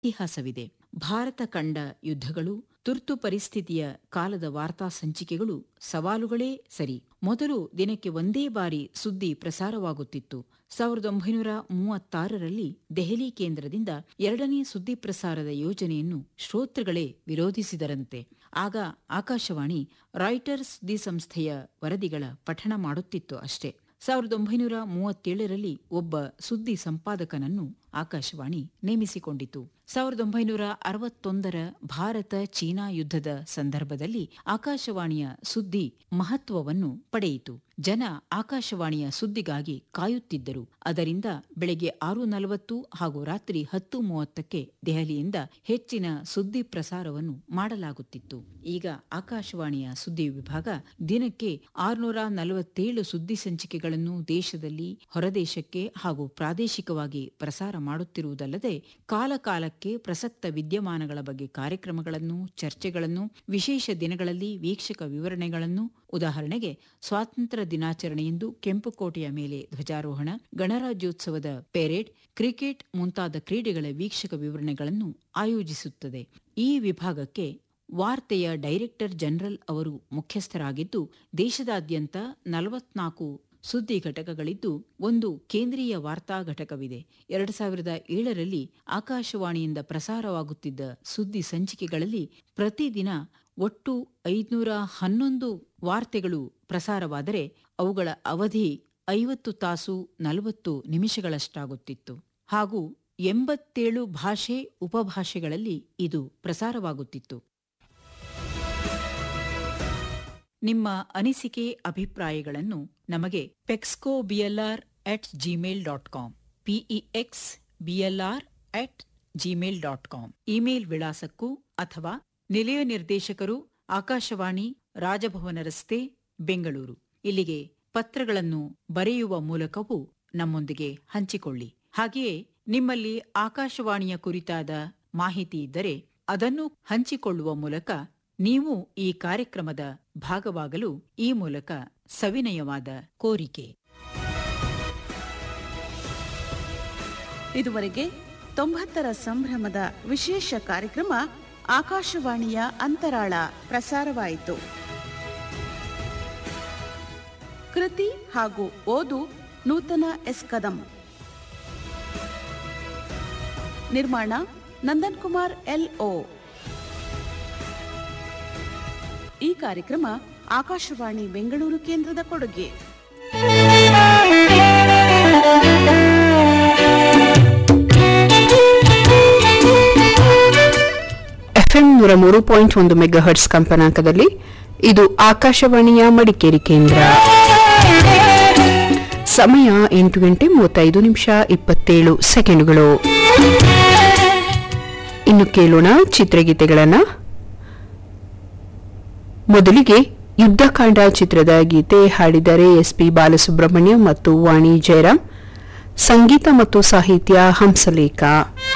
ಇತಿಹಾಸವಿದೆ ಭಾರತ ಕಂಡ ಯುದ್ಧಗಳು ತುರ್ತು ಪರಿಸ್ಥಿತಿಯ ಕಾಲದ ವಾರ್ತಾ ಸಂಚಿಕೆಗಳು ಸವಾಲುಗಳೇ ಸರಿ ಮೊದಲು ದಿನಕ್ಕೆ ಒಂದೇ ಬಾರಿ ಸುದ್ದಿ ಪ್ರಸಾರವಾಗುತ್ತಿತ್ತು ಸಾವಿರದ ಒಂಬೈನೂರ ಮೂವತ್ತಾರರಲ್ಲಿ ದೆಹಲಿ ಕೇಂದ್ರದಿಂದ ಎರಡನೇ ಸುದ್ದಿ ಪ್ರಸಾರದ ಯೋಜನೆಯನ್ನು ಶ್ರೋತೃಗಳೇ ವಿರೋಧಿಸಿದರಂತೆ ಆಗ ಆಕಾಶವಾಣಿ ರಾಯ್ಟರ್ಸ್ ದಿ ಸಂಸ್ಥೆಯ ವರದಿಗಳ ಪಠಣ ಮಾಡುತ್ತಿತ್ತು ಅಷ್ಟೇ ಸಾವಿರದ ಒಂಬೈನೂರ ಮೂವತ್ತೇಳರಲ್ಲಿ ಒಬ್ಬ ಸುದ್ದಿ ಸಂಪಾದಕನನ್ನು ಆಕಾಶವಾಣಿ ನೇಮಿಸಿಕೊಂಡಿತು ಸಾವಿರದ ಒಂಬೈನೂರ ಅರವತ್ತೊಂದರ ಭಾರತ ಚೀನಾ ಯುದ್ಧದ ಸಂದರ್ಭದಲ್ಲಿ ಆಕಾಶವಾಣಿಯ ಸುದ್ದಿ ಮಹತ್ವವನ್ನು ಪಡೆಯಿತು ಜನ ಆಕಾಶವಾಣಿಯ ಸುದ್ದಿಗಾಗಿ ಕಾಯುತ್ತಿದ್ದರು ಅದರಿಂದ ಬೆಳಗ್ಗೆ ಆರು ನಲವತ್ತು ಹಾಗೂ ರಾತ್ರಿ ಹತ್ತು ಮೂವತ್ತಕ್ಕೆ ದೆಹಲಿಯಿಂದ ಹೆಚ್ಚಿನ ಸುದ್ದಿ ಪ್ರಸಾರವನ್ನು ಮಾಡಲಾಗುತ್ತಿತ್ತು ಈಗ ಆಕಾಶವಾಣಿಯ ಸುದ್ದಿ ವಿಭಾಗ ದಿನಕ್ಕೆ ಆರುನೂರ ನಲವತ್ತೇಳು ಸುದ್ದಿ ಸಂಚಿಕೆಗಳನ್ನು ದೇಶದಲ್ಲಿ ಹೊರದೇಶಕ್ಕೆ ಹಾಗೂ ಪ್ರಾದೇಶಿಕವಾಗಿ ಪ್ರಸಾರ ಮಾಡುತ್ತಿರುವುದಲ್ಲದೆ ಕಾಲಕಾಲಕ್ಕೆ ಪ್ರಸಕ್ತ ವಿದ್ಯಮಾನಗಳ ಬಗ್ಗೆ ಕಾರ್ಯಕ್ರಮಗಳನ್ನು ಚರ್ಚೆಗಳನ್ನು ವಿಶೇಷ ದಿನಗಳಲ್ಲಿ ವೀಕ್ಷಕ ವಿವರಣೆಗಳನ್ನು ಉದಾಹರಣೆಗೆ ಸ್ವಾತಂತ್ರ್ಯ ದಿನಾಚರಣೆಯಂದು ಕೆಂಪುಕೋಟೆಯ ಮೇಲೆ ಧ್ವಜಾರೋಹಣ ಗಣರಾಜ್ಯೋತ್ಸವದ ಪೆರೇಡ್ ಕ್ರಿಕೆಟ್ ಮುಂತಾದ ಕ್ರೀಡೆಗಳ ವೀಕ್ಷಕ ವಿವರಣೆಗಳನ್ನು ಆಯೋಜಿಸುತ್ತದೆ ಈ ವಿಭಾಗಕ್ಕೆ ವಾರ್ತೆಯ ಡೈರೆಕ್ಟರ್ ಜನರಲ್ ಅವರು ಮುಖ್ಯಸ್ಥರಾಗಿದ್ದು ದೇಶದಾದ್ಯಂತ ನಲವತ್ನಾಲ್ಕು ಸುದ್ದಿ ಘಟಕಗಳಿದ್ದು ಒಂದು ಕೇಂದ್ರೀಯ ವಾರ್ತಾ ಘಟಕವಿದೆ ಎರಡು ಸಾವಿರದ ಏಳರಲ್ಲಿ ಆಕಾಶವಾಣಿಯಿಂದ ಪ್ರಸಾರವಾಗುತ್ತಿದ್ದ ಸುದ್ದಿ ಸಂಚಿಕೆಗಳಲ್ಲಿ ಪ್ರತಿದಿನ ಒಟ್ಟು ಐದುನೂರ ಹನ್ನೊಂದು ವಾರ್ತೆಗಳು ಪ್ರಸಾರವಾದರೆ ಅವುಗಳ ಅವಧಿ ಐವತ್ತು ತಾಸು ನಲವತ್ತು ನಿಮಿಷಗಳಷ್ಟಾಗುತ್ತಿತ್ತು ಹಾಗೂ ಎಂಬತ್ತೇಳು ಭಾಷೆ ಉಪಭಾಷೆಗಳಲ್ಲಿ ಇದು ಪ್ರಸಾರವಾಗುತ್ತಿತ್ತು ನಿಮ್ಮ ಅನಿಸಿಕೆ ಅಭಿಪ್ರಾಯಗಳನ್ನು ನಮಗೆ ಪೆಕ್ಸ್ಕೋ BLR at Gmail dot com PEX BLR at Gmail dot com email ವಿಳಾಸಕ್ಕೂ ಅಥವಾ ನಿಲಯ ನಿರ್ದೇಶಕರು ಆಕಾಶವಾಣಿ ರಾಜಭವನ ರಸ್ತೆ ಬೆಂಗಳೂರು ಇಲ್ಲಿಗೆ ಪತ್ರಗಳನ್ನು ಬರೆಯುವ ಮೂಲಕವೂ ನಮ್ಮೊಂದಿಗೆ ಹಂಚಿಕೊಳ್ಳಿ ಹಾಗೆಯೇ ನಿಮ್ಮಲ್ಲಿ ಆಕಾಶವಾಣಿಯ ಕುರಿತಾದ ಮಾಹಿತಿ ಇದ್ದರೆ ಅದನ್ನು ಹಂಚಿಕೊಳ್ಳುವ ಮೂಲಕ ನೀವು ಈ ಕಾರ್ಯಕ್ರಮದ ಭಾಗವಾಗಲು ಈ ಮೂಲಕ ಸವಿನಯವಾದ ಕೋರಿಕೆ ಇದುವರೆಗೆ ತೊಂಬತ್ತರ ಸಂಭ್ರಮದ ವಿಶೇಷ ಕಾರ್ಯಕ್ರಮ ಆಕಾಶವಾಣಿಯ ಅಂತರಾಳ ಪ್ರಸಾರವಾಯಿತು ಕೃತಿ ಹಾಗೂ ಓದು ನೂತನ ಎಸ್ ಕದಂ ನಿರ್ಮಾಣ ನಂದನ್ ಕುಮಾರ್ ಎಲ್ ಓ ಈ ಕಾರ್ಯಕ್ರಮ ಆಕಾಶವಾಣಿ ಬೆಂಗಳೂರು ಕೇಂದ್ರದ ಕೊಡುಗೆ ಎಫ್ಎಂ ನೂರ ಮೂರು ಪಾಯಿಂಟ್ ಒಂದು ಮೆಗಾಹರ್ಟ್ಸ್ ಕಂಪನಾಂಕದಲ್ಲಿ ಇದು ಆಕಾಶವಾಣಿಯ ಮಡಿಕೇರಿ ಕೇಂದ್ರ ಸಮಯ ಎಂಟು ಗಂಟೆ ಮೂವತ್ತೈದು ನಿಮಿಷ ಇಪ್ಪತ್ತೇಳು ಸೆಕೆಂಡುಗಳು ಇನ್ನು ಕೇಳೋಣ ಚಿತ್ರಗೀತೆಗಳನ್ನ ಮೊದಲಿಗೆ ಯುದ್ಧಕಾಂಡ ಚಿತ್ರದ ಗೀತೆ ಹಾಡಿದರೆ ಎಸ್ಪಿ ಬಾಲಸುಬ್ರಹ್ಮಣ್ಯ ಮತ್ತು ವಾಣಿ ಜಯರಾಮ್ ಸಂಗೀತ ಮತ್ತು ಸಾಹಿತ್ಯ ಹಂಸಲೇಖ